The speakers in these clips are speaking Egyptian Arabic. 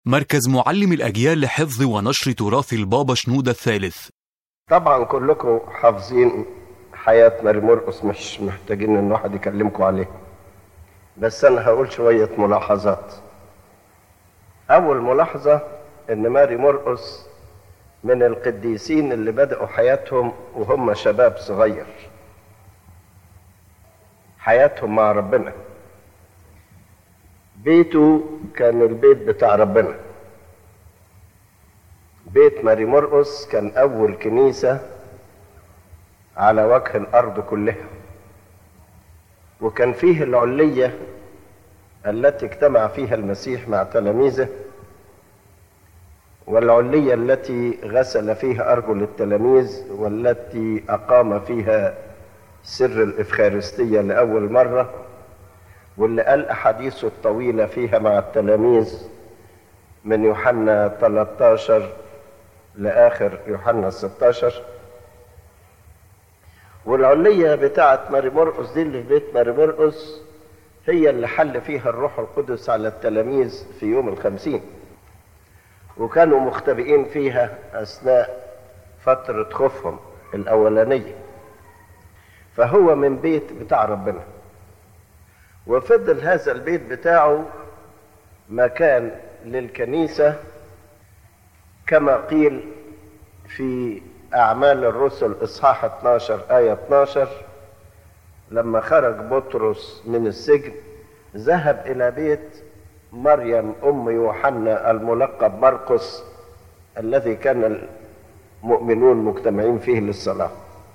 مركز معلم الأجيال لحفظ ونشر تراث البابا شنودة الثالث طبعا كلكم حافظين حياة ماري مرقس مش محتاجين ان واحد يكلمكم عليه بس انا هقول شوية ملاحظات اول ملاحظة ان ماري مرقس من القديسين اللي بدأوا حياتهم وهم شباب صغير حياتهم مع ربنا بيته كان البيت بتاع ربنا بيت ماري مرقس كان أول كنيسة على وجه الأرض كلها وكان فيه العلية التي اجتمع فيها المسيح مع تلاميذه والعلية التي غسل فيها أرجل التلاميذ والتي أقام فيها سر الإفخارستية لأول مرة واللي قال أحاديثه الطويلة فيها مع التلاميذ من يوحنا 13 لآخر يوحنا 16 والعلية بتاعت ماري مرقس دي اللي في بيت ماري مرقس هي اللي حل فيها الروح القدس على التلاميذ في يوم الخمسين وكانوا مختبئين فيها أثناء فترة خوفهم الأولانية فهو من بيت بتاع ربنا وفضل هذا البيت بتاعه مكان للكنيسة كما قيل في أعمال الرسل إصحاح 12 آية 12 لما خرج بطرس من السجن ذهب إلى بيت مريم أم يوحنا الملقب مرقس الذي كان المؤمنون مجتمعين فيه للصلاة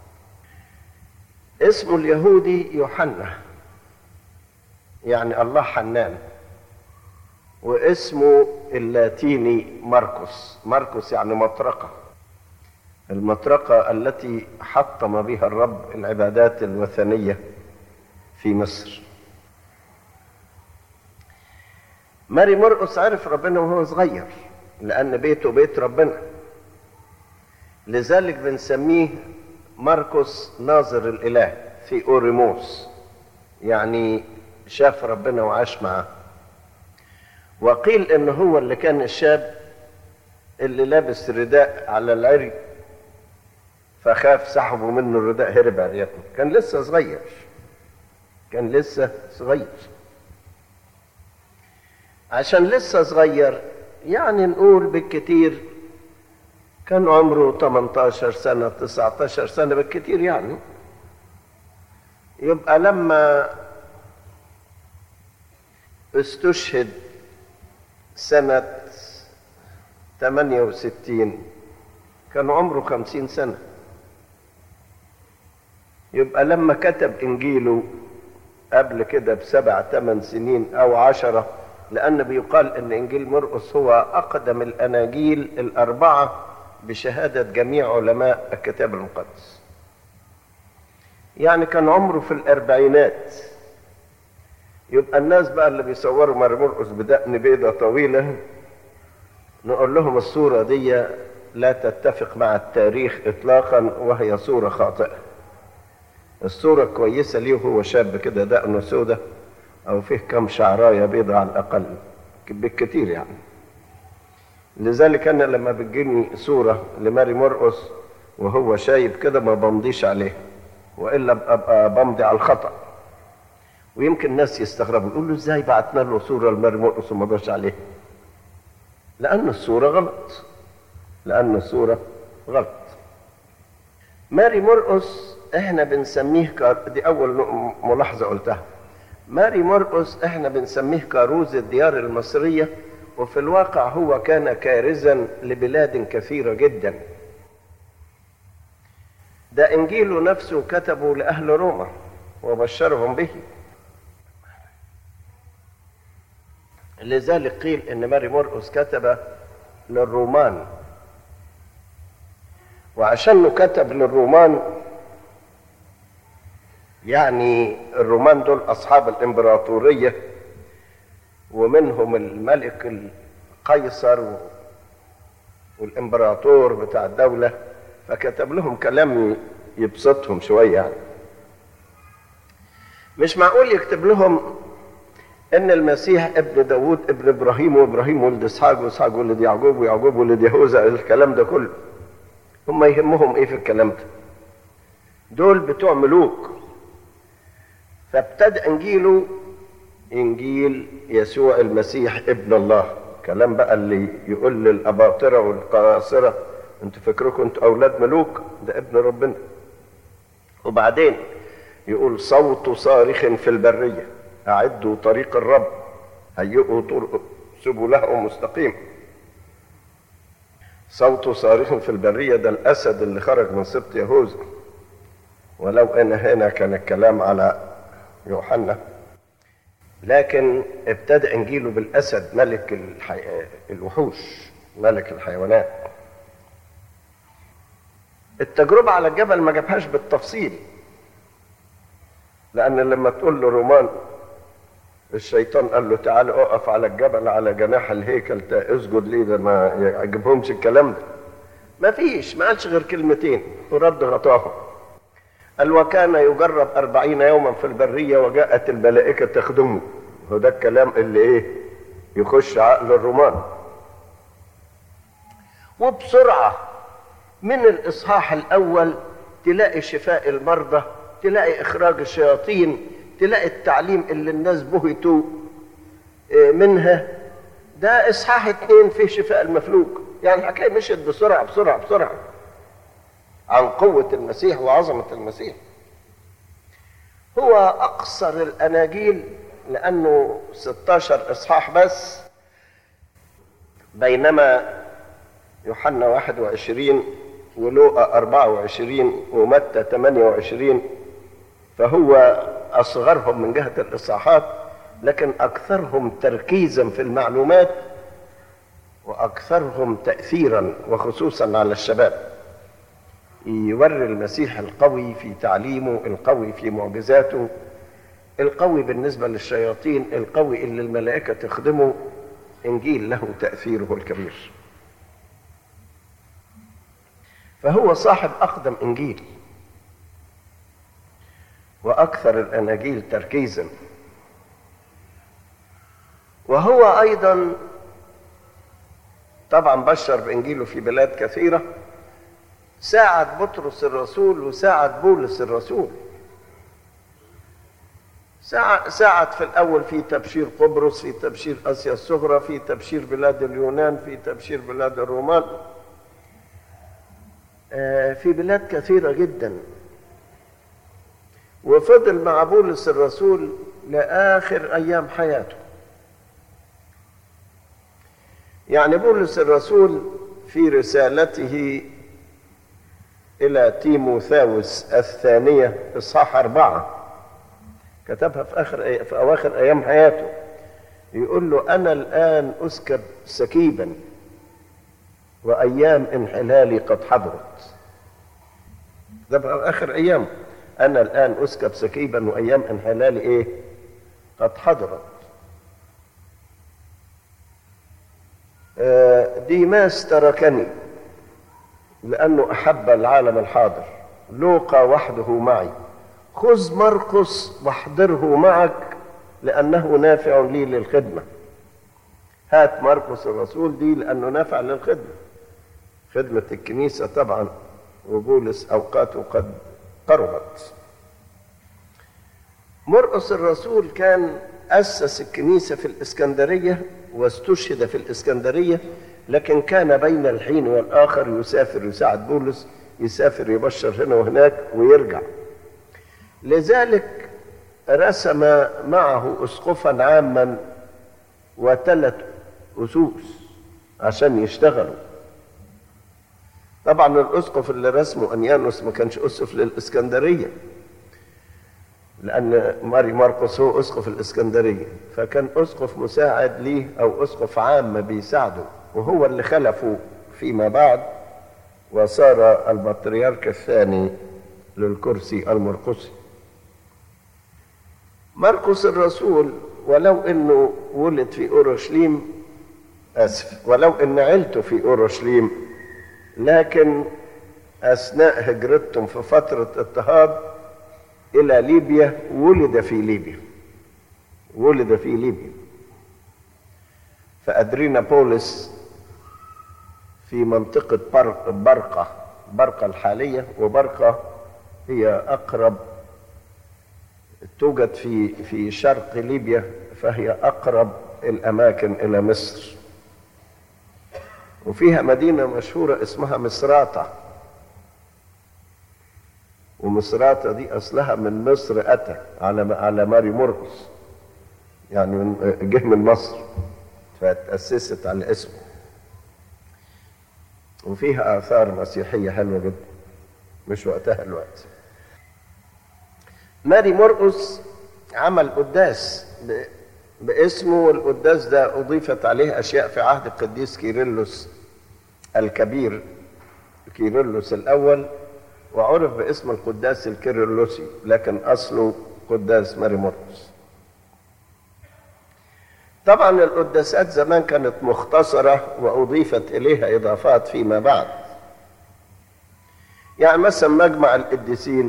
اسمه اليهودي يوحنا يعني الله حنان واسمه اللاتيني مرقس مرقس يعني مطرقة المطرقة التي حطم بها الرب العبادات الوثنية في مصر ماري مرقس عرف ربنا وهو صغير لأن بيته بيت ربنا لذلك بنسميه مرقس ناظر الإله في أوريموس يعني شاف ربنا وعاش معاه وقيل ان هو اللي كان الشاب اللي لابس رداء على العري فخاف سحبوا منه الرداء هرب عريته كان لسه صغير كان لسه صغير عشان لسه صغير يعني نقول بالكتير كان عمره 18 سنة 19 سنة بالكتير يعني يبقى لما استشهد سنة 68 كان عمره 50 سنة يبقى لما كتب إنجيله قبل كده بسبع ثمان سنين أو عشرة لأن بيقال إن إنجيل مرقس هو أقدم الأناجيل الأربعة بشهادة جميع علماء الكتاب المقدس يعني كان عمره في الأربعينات يبقى الناس بقى اللي بيصوروا ماري مرقس بدقن بيضة طويلة نقول لهم الصورة دي لا تتفق مع التاريخ إطلاقا وهي صورة خاطئة الصورة كويسة ليه وهو شاب كده دقنه سودة أو فيه كم شعراية بيضة على الأقل بالكتير يعني لذلك أنا لما بتجيني صورة لماري مرقس وهو شايب كده ما بمضيش عليه وإلا أبقى بمضي على الخطأ ويمكن الناس يستغربوا يقولوا ازاي بعتنا له صوره لماري مرقس وما جاش عليه لان الصوره غلط لان الصوره غلط ماري مرقس احنا بنسميه كار... دي اول ملاحظه قلتها ماري مرقس احنا بنسميه كاروز الديار المصريه وفي الواقع هو كان كارزا لبلاد كثيره جدا ده انجيله نفسه كتبه لاهل روما وبشرهم به لذلك قيل ان ماري مرقس كتب للرومان وعشانه كتب للرومان يعني الرومان دول اصحاب الامبراطوريه ومنهم الملك القيصر والامبراطور بتاع الدوله فكتب لهم كلام يبسطهم شويه يعني مش معقول يكتب لهم ان المسيح ابن داوود ابن ابراهيم وابراهيم ولد اسحاق واسحاق ولد يعقوب ويعقوب ولد يهوذا الكلام ده كله هم يهمهم ايه في الكلام ده دول بتوع ملوك فابتدى انجيله انجيل يسوع المسيح ابن الله كلام بقى اللي يقول للاباطره والقاصره انتوا فكركم انتوا اولاد ملوك ده ابن ربنا وبعدين يقول صوت صارخ في البريه اعدوا طريق الرب هيئوا طرق سبله مستقيم صوت صارخ في البريه ده الاسد اللي خرج من سبط يهوذا ولو ان هنا كان الكلام على يوحنا لكن ابتدى انجيله بالاسد ملك الحي... الوحوش ملك الحيوانات التجربه على الجبل ما جابهاش بالتفصيل لان لما تقول له رومان الشيطان قال له تعال اقف على الجبل على جناح الهيكل اسجد ليه ده ما يعجبهمش الكلام ده ما فيش ما قالش غير كلمتين ورد غطاهم قال وكان يجرب أربعين يوما في البرية وجاءت الملائكة تخدمه هو ده الكلام اللي ايه يخش عقل الرومان وبسرعة من الإصحاح الأول تلاقي شفاء المرضى تلاقي إخراج الشياطين تلاقي التعليم اللي الناس بهتوا منها ده إصحاح اتنين فيه شفاء المفلوج يعني الحكاية مشيت بسرعة بسرعة بسرعة عن قوة المسيح وعظمة المسيح هو أقصر الأناجيل لأنه 16 إصحاح بس بينما يوحنا 21 ولوقا 24 ومتى 28 فهو أصغرهم من جهة الإصحاحات لكن أكثرهم تركيزا في المعلومات وأكثرهم تأثيرا وخصوصا على الشباب يوري المسيح القوي في تعليمه القوي في معجزاته القوي بالنسبة للشياطين القوي اللي الملائكة تخدمه إنجيل له تأثيره الكبير فهو صاحب أقدم إنجيل وأكثر الأناجيل تركيزا وهو أيضا طبعا بشر بإنجيله في بلاد كثيرة ساعد بطرس الرسول وساعد بولس الرسول ساعد في الأول في تبشير قبرص في تبشير آسيا الصغرى في تبشير بلاد اليونان في تبشير بلاد الرومان في بلاد كثيرة جدا وفضل مع بولس الرسول لآخر أيام حياته يعني بولس الرسول في رسالته إلى تيموثاوس الثانية إصحاح أربعة كتبها في آخر في أواخر أيام حياته يقول له أنا الآن أسكب سكيبا وأيام انحلالي قد حضرت ده في آخر أيام أنا الآن أسكب سكيبا وأيام انحلالي إيه قد حضرت آه ديماس تركني لأنه أحب العالم الحاضر لوقا وحده معي خذ مرقس واحضره معك لأنه نافع لي للخدمة هات مرقس الرسول دي لأنه نافع للخدمة خدمة الكنيسة طبعا وبولس أوقاته قد قربت مرقس الرسول كان أسس الكنيسة في الإسكندرية واستشهد في الإسكندرية لكن كان بين الحين والآخر يسافر يساعد بولس يسافر يبشر هنا وهناك ويرجع لذلك رسم معه اسقفا عاما وثلاث اسوس عشان يشتغلوا طبعا الاسقف اللي رسمه انيانوس ما كانش اسقف للاسكندريه لان ماري ماركوس هو اسقف الاسكندريه فكان اسقف مساعد ليه او اسقف عام بيساعده وهو اللي خلفه فيما بعد وصار البطريرك الثاني للكرسي المرقسي مرقس الرسول ولو انه ولد في اورشليم اسف ولو ان عيلته في اورشليم لكن اثناء هجرتهم في فتره اضطهاد الى ليبيا ولد في ليبيا ولد في ليبيا فأدرينا بولس في منطقة بر- برقة برقة الحالية وبرقة هي أقرب توجد في في شرق ليبيا فهي أقرب الأماكن إلى مصر وفيها مدينة مشهورة اسمها مصراتة ومصراتة دي أصلها من مصر أتى على على ماري مرقس يعني من جه من مصر فتأسست على اسمه وفيها آثار مسيحية حلوة جدا مش وقتها الوقت ماري مرقس عمل قداس ب- باسمه والقداس ده أضيفت عليه أشياء في عهد القديس كيرلس الكبير كيرلس الأول وعرف باسم القداس الكيرلسي لكن أصله قداس ماري مرقس طبعا القداسات زمان كانت مختصرة وأضيفت إليها إضافات فيما بعد يعني مثلا مجمع القديسين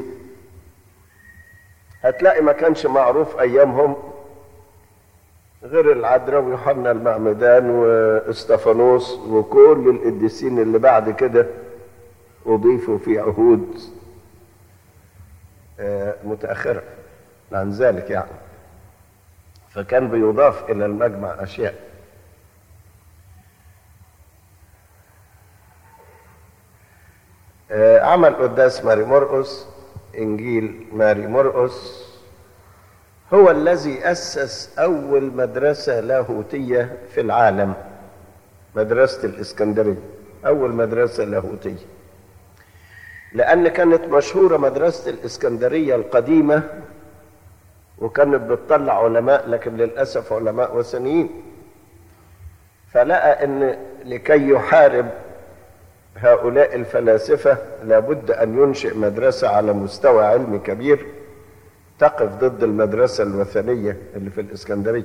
هتلاقي ما كانش معروف أيامهم غير العذراء ويوحنا المعمدان واستفانوس وكل القديسين اللي بعد كده أضيفوا في عهود آه، متأخرة عن ذلك يعني فكان بيضاف إلى المجمع أشياء آه، عمل قداس ماري مرقس إنجيل ماري مرقس هو الذي أسس أول مدرسة لاهوتية في العالم مدرسة الإسكندرية أول مدرسة لاهوتية لأن كانت مشهورة مدرسة الإسكندرية القديمة وكانت بتطلع علماء لكن للأسف علماء وثنيين فلقى أن لكي يحارب هؤلاء الفلاسفة لابد أن ينشئ مدرسة على مستوى علمي كبير تقف ضد المدرسة الوثنية اللي في الإسكندرية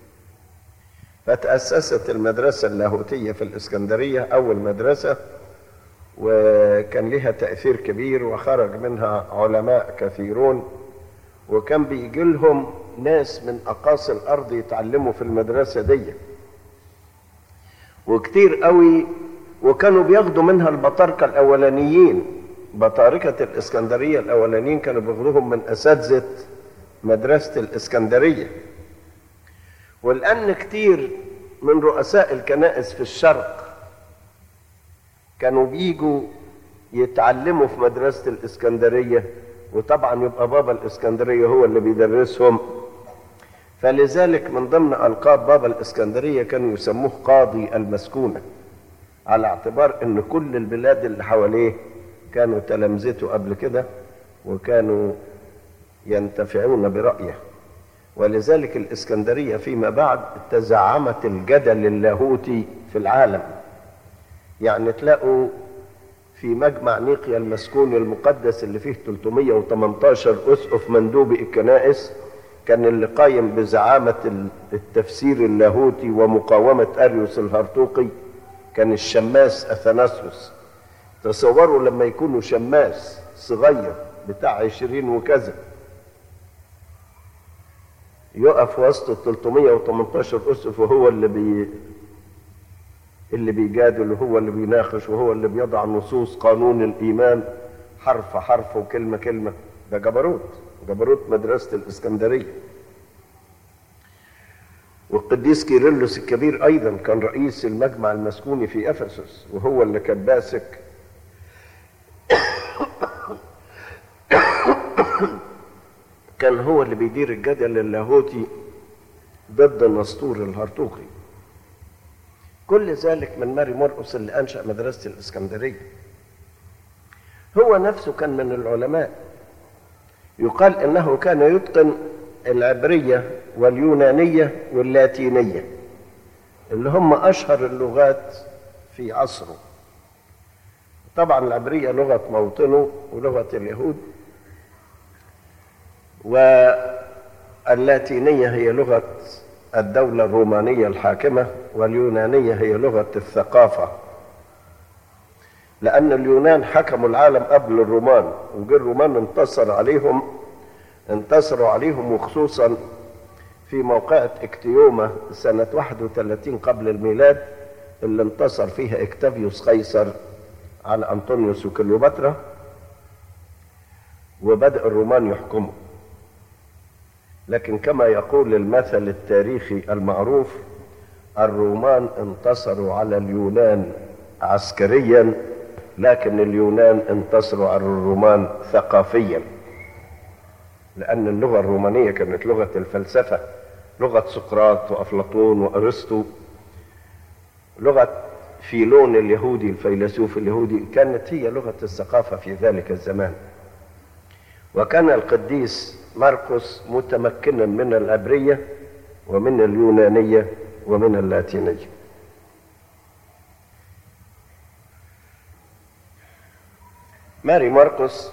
فتأسست المدرسة اللاهوتية في الإسكندرية أول مدرسة وكان لها تأثير كبير وخرج منها علماء كثيرون وكان بيجي لهم ناس من أقاصي الأرض يتعلموا في المدرسة دي وكتير قوي وكانوا بياخدوا منها البطاركة الأولانيين بطاركة الإسكندرية الأولانيين كانوا بياخدوهم من أساتذة مدرسة الإسكندرية والآن كتير من رؤساء الكنائس في الشرق كانوا بيجوا يتعلموا في مدرسة الإسكندرية وطبعا يبقى بابا الإسكندرية هو اللي بيدرسهم فلذلك من ضمن ألقاب بابا الإسكندرية كانوا يسموه قاضي المسكونة على اعتبار أن كل البلاد اللي حواليه كانوا تلامذته قبل كده وكانوا ينتفعون برأيه ولذلك الإسكندرية فيما بعد تزعمت الجدل اللاهوتي في العالم يعني تلاقوا في مجمع نيقيا المسكون المقدس اللي فيه 318 أسقف مندوبي الكنائس كان اللي قايم بزعامة التفسير اللاهوتي ومقاومة أريوس الهرطوقي كان الشماس أثناسوس تصوروا لما يكونوا شماس صغير بتاع عشرين وكذا يقف وسط ال 318 أسقف وهو اللي بي اللي بيجادل وهو اللي بيناقش وهو اللي بيضع نصوص قانون الإيمان حرف حرف وكلمة كلمة ده جبروت جبروت مدرسة الإسكندرية والقديس كيرلس الكبير أيضا كان رئيس المجمع المسكوني في أفسس وهو اللي كان ماسك كان هو اللي بيدير الجدل اللاهوتي ضد النسطور الهرطوقي كل ذلك من ماري مرقس اللي أنشأ مدرسة الإسكندرية هو نفسه كان من العلماء يقال إنه كان يتقن العبرية واليونانية واللاتينية اللي هم أشهر اللغات في عصره طبعا العبرية لغة موطنه ولغة اليهود واللاتينية هي لغة الدولة الرومانية الحاكمة واليونانية هي لغة الثقافة لأن اليونان حكموا العالم قبل الرومان وجه الرومان انتصر عليهم انتصروا عليهم وخصوصا في موقعة اكتيوما سنة 31 قبل الميلاد اللي انتصر فيها اكتافيوس قيصر على أنطونيوس وكليوباترا وبدأ الرومان يحكموا لكن كما يقول المثل التاريخي المعروف الرومان انتصروا على اليونان عسكريا لكن اليونان انتصروا على الرومان ثقافيا لأن اللغة الرومانية كانت لغة الفلسفة لغة سقراط وأفلاطون وأرسطو لغة فيلون اليهودي الفيلسوف اليهودي كانت هي لغة الثقافة في ذلك الزمان وكان القديس مرقس متمكنا من العبرية ومن اليونانية ومن اللاتينية ماري مرقس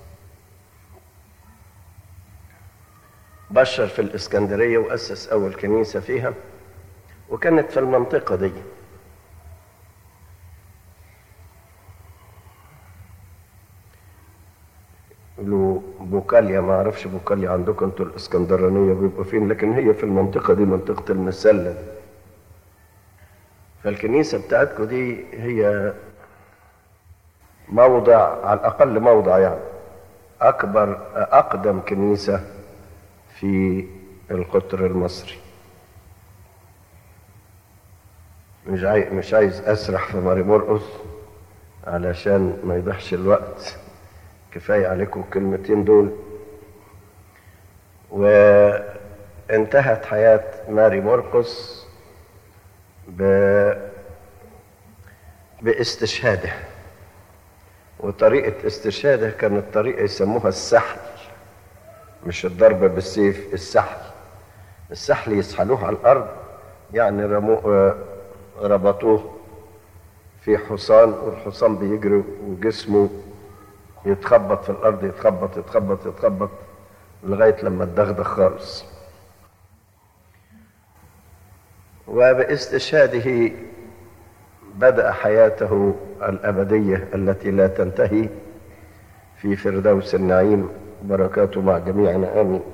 بشر في الإسكندرية وأسس أول كنيسة فيها وكانت في المنطقة دي له بوكاليا ما اعرفش بوكاليا عندكم انتوا الاسكندرانيه بيبقوا فين لكن هي في المنطقه دي منطقه المسله فالكنيسه بتاعتكم دي هي موضع على الاقل موضع يعني اكبر اقدم كنيسه في القطر المصري مش عايز مش عايز اسرح في ماري مرقس علشان ما يضيعش الوقت كفاية عليكم الكلمتين دول وانتهت حياة ماري مرقس ب... باستشهاده وطريقة استشهاده كانت طريقة يسموها السحل مش الضرب بالسيف السحل السحل يسحلوه على الأرض يعني رموه ربطوه في حصان والحصان بيجري وجسمه يتخبط في الارض يتخبط يتخبط يتخبط لغايه لما اتدغدغ خالص وباستشهاده بدا حياته الابديه التي لا تنتهي في فردوس النعيم بركاته مع جميعنا امين